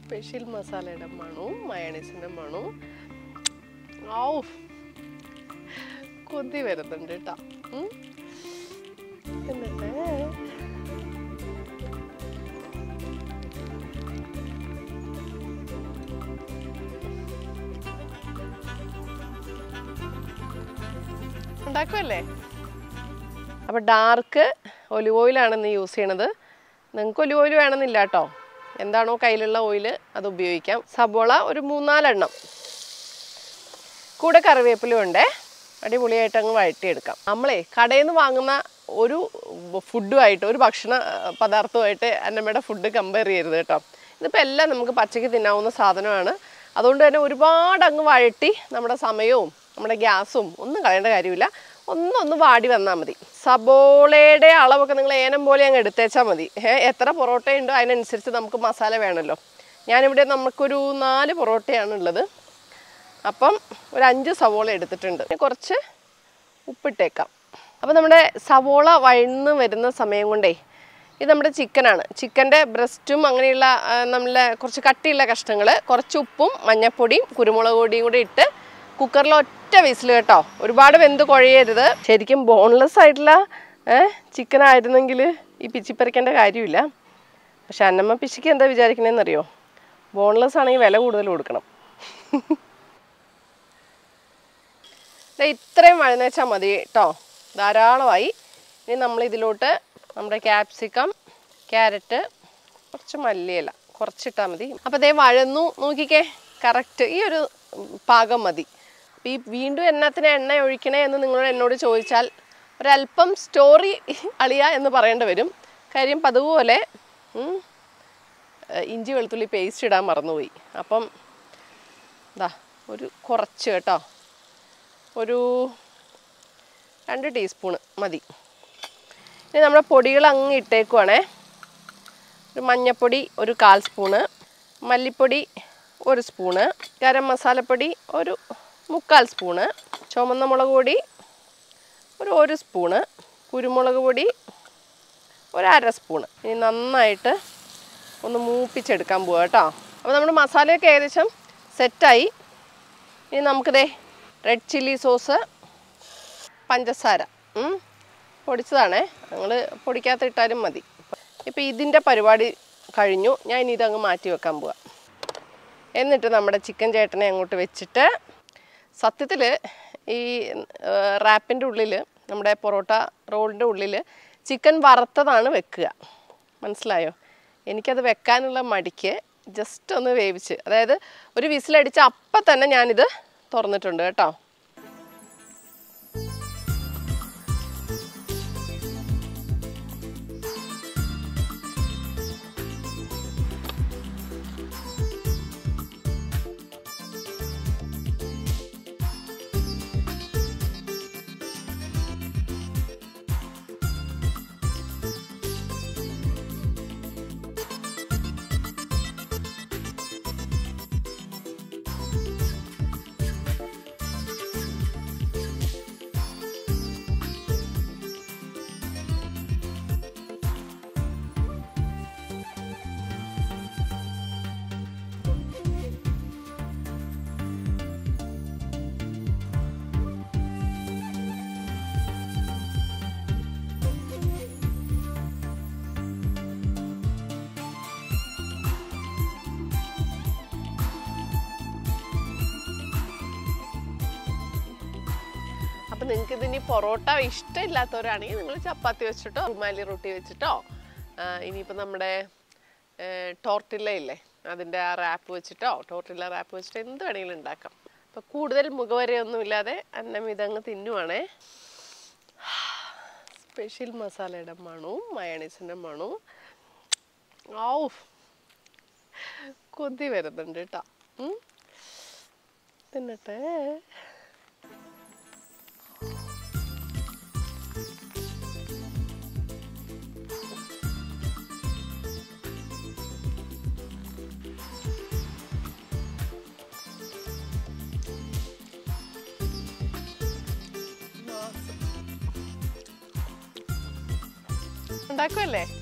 Special മസാലയുടെ മണവും മയണീസിൻ്റെ മണവും ഔ കൊതി വരുന്നുണ്ട് കേട്ടോ ഉം. എന്നിട്ട് ഉണ്ടാക്കുമല്ലേ അപ്പോൾ ഡാർക്ക് ഒലിവ് ഓയിലാണ് ഇന്ന് യൂസ് ചെയ്യണത് നിങ്ങൾക്ക് ഒലിവ് ഓയിൽ വേണമെന്നില്ല കേട്ടോ എന്താണോ കയ്യിലുള്ള ഓയിൽ അത് ഉപയോഗിക്കാം സബോള ഒരു മൂന്നാലെണ്ണം കൂടെ കറിവേപ്പിലും ഉണ്ട് അടിപൊളിയായിട്ട് അങ്ങ് വഴറ്റിയെടുക്കാം നമ്മളേ കടയിൽ നിന്ന് വാങ്ങുന്ന ഒരു ഫുഡുമായിട്ട് ഒരു ഭക്ഷണ അഹ്, പദാർത്ഥവുമായിട്ട് അന്നമ്മയുടെ ഫുഡ് കമ്പയർ ചെയ്യരുത് കേട്ടോ ഇതിപ്പോൾ എല്ലാം നമുക്ക് പച്ചയ്ക്ക് തിന്നാവുന്ന സാധനമാണ് അതുകൊണ്ട് തന്നെ ഒരുപാട് അങ്ങ് വഴറ്റി നമ്മുടെ സമയവും നമ്മുടെ ഗ്യാസും ഒന്നും കളയേണ്ട കാര്യമില്ല ഒന്നൊന്ന് വാടി വന്നാൽ മതി സബോളയുടെ അളവൊക്കെ നിങ്ങൾ ഏനം പോലെ അങ്ങ് എടുത്തേച്ചാൽ മതി ഏ എത്ര പൊറോട്ട ഉണ്ടോ അതിനനുസരിച്ച് നമുക്ക് മസാല വേണമല്ലോ ഞാനിവിടെ നമുക്കൊരു നാല് പൊറോട്ടയാണ് ഉള്ളത് അപ്പം ഒരു അഞ്ച് സവോള എടുത്തിട്ടുണ്ട് ഇനി കുറച്ച് ഉപ്പിട്ടേക്കാം അപ്പം നമ്മുടെ സവോള വഴന്ന് വരുന്ന സമയം കൊണ്ടേ ഇത് നമ്മുടെ ചിക്കനാണ് ചിക്കൻ്റെ ബ്രസ്റ്റും അങ്ങനെയുള്ള ആ, നമ്മളെ കുറച്ച് കട്ടിയുള്ള കഷ്ണങ്ങൾ കുറച്ച് ഉപ്പും മഞ്ഞപ്പൊടിയും കുരുമുളക് പൊടിയും കൂടി ഇട്ട് കുക്കറിൽ ഒറ്റ വിസിൽ കേട്ടോ ഒരുപാട് വെന്ത് കുഴയരുത് ശരിക്കും ബോൺലെസ് ആയിട്ടുള്ള ചിക്കൻ ആയിരുന്നെങ്കിൽ ഈ പിച്ചിപ്പറിക്കേണ്ട കാര്യമില്ല പക്ഷെ അന്നമ്മ പിച്ചിക്ക് എന്താ വിചാരിക്കണേന്നറിയോ ബോൺലെസ് ആണെങ്കിൽ വില കൂടുതൽ കൊടുക്കണം ദേ ഇത്രയും വഴന്നേച്ചാൽ മതി കേട്ടോ ധാരാളമായി ഇനി നമ്മൾ ഇതിലോട്ട് നമ്മുടെ ക്യാപ്സിക്കം ക്യാരറ്റ് കുറച്ച് മല്ലിയില കുറച്ചിട്ടാൽ മതി അപ്പോൾ ദേ വഴന്നു നോക്കിക്കേ കറക്റ്റ് ഈ ഒരു ഉം, പാകം മതി അപ്പോൾ ഈ വീണ്ടും എന്നത്തിന് എണ്ണ ഒഴിക്കണേ എന്ന് നിങ്ങളോട് എന്നോട് ചോദിച്ചാൽ ഒരല്പം സ്റ്റോറി അളിയ എന്ന് പറയേണ്ടി വരും കാര്യം പതുപോലെ ഉം, ഏഹ്, ഇഞ്ചി വെളുത്തുള്ളി പേസ്റ്റ് ഇടാൻ മറന്നുപോയി അപ്പം ഇതാ ഒരു കുറച്ച് കേട്ടോ ഒരു രണ്ട് ടീസ്പൂണ് മതി ഇനി നമ്മുടെ പൊടികൾ അങ്ങ് ഇട്ടേക്കുവാണേ ഒരു മഞ്ഞപ്പൊടി ഒരു കാൽ സ്പൂണ് മല്ലിപ്പൊടി ഒരു സ്പൂണ് ഗരം മസാലപ്പൊടി ഒരു മുക്കാൽ സ്പൂണ് ചുമന്ന മുളക് പൊടി ഒരു ഒരു സ്പൂണ് കുരുമുളക് പൊടി ഒരു അര സ്പൂണ് ഇനി നന്നായിട്ട് ഒന്ന് മൂപ്പിച്ചെടുക്കാൻ പോവാം കേട്ടോ അപ്പോൾ നമ്മുടെ മസാലയൊക്കെ ഏകദേശം സെറ്റായി ഇനി നമുക്കിതേ റെഡ് ചില്ലി സോസ് പഞ്ചസാര ഉം. പൊടിച്ചതാണേ നിങ്ങൾ പൊടിക്കാത്ത ഇട്ടാലും മതി ഇപ്പം ഇതിൻ്റെ പരിപാടി കഴിഞ്ഞു ഞാൻ ഇനി ഇതങ്ങ് മാറ്റി വെക്കാൻ പോവാം എന്നിട്ട് നമ്മുടെ ചിക്കൻ ചേട്ടനെ അങ്ങോട്ട് വെച്ചിട്ട് സത്യത്തിൽ ഈ റാപ്പിൻ്റെ ഉള്ളിൽ നമ്മുടെ പൊറോട്ട റോളിൻ്റെ ഉള്ളിൽ ചിക്കൻ വറുത്തതാണ് വെക്കുക മനസ്സിലായോ എനിക്കത് വെക്കാനുള്ള മടിക്ക് ജസ്റ്റ് ഒന്ന് വേവിച്ച് അതായത് ഒരു വിസിലടിച്ച് അപ്പം തന്നെ ഞാനിത് തുറന്നിട്ടുണ്ട് കേട്ടോ അപ്പം നിങ്ങൾക്ക് ഇതിനി പൊറോട്ട ഇഷ്ടമില്ലാത്തവരാണെങ്കിൽ നിങ്ങൾ ചപ്പാത്തി വെച്ചിട്ടോ റുമാലി റൊട്ടി വെച്ചിട്ടോ ആ, ഇനിയിപ്പോൾ നമ്മുടെ ടോർട്ടില്ല ഇല്ലേ അതിൻ്റെ ആ റാപ്പ് വെച്ചിട്ടോ ടോർട്ടില്ല റാപ്പ് വെച്ചിട്ടോ എന്ത് വേണമെങ്കിലും ഉണ്ടാക്കാം അപ്പോൾ കൂടുതൽ മുഖവരെയൊന്നും ഇല്ലാതെ അന്നം ഇതങ്ങ് തിന്നുവാണേ സ്പെഷ്യൽ മസാലയുടെ മണവും മയണീസിൻ്റെ മണവും ഔ കൊതി വരുന്നുണ്ട് കേട്ടോ ഉം. തിന്നട്ടെ ഉണ്ടാക്കുമല്ലേ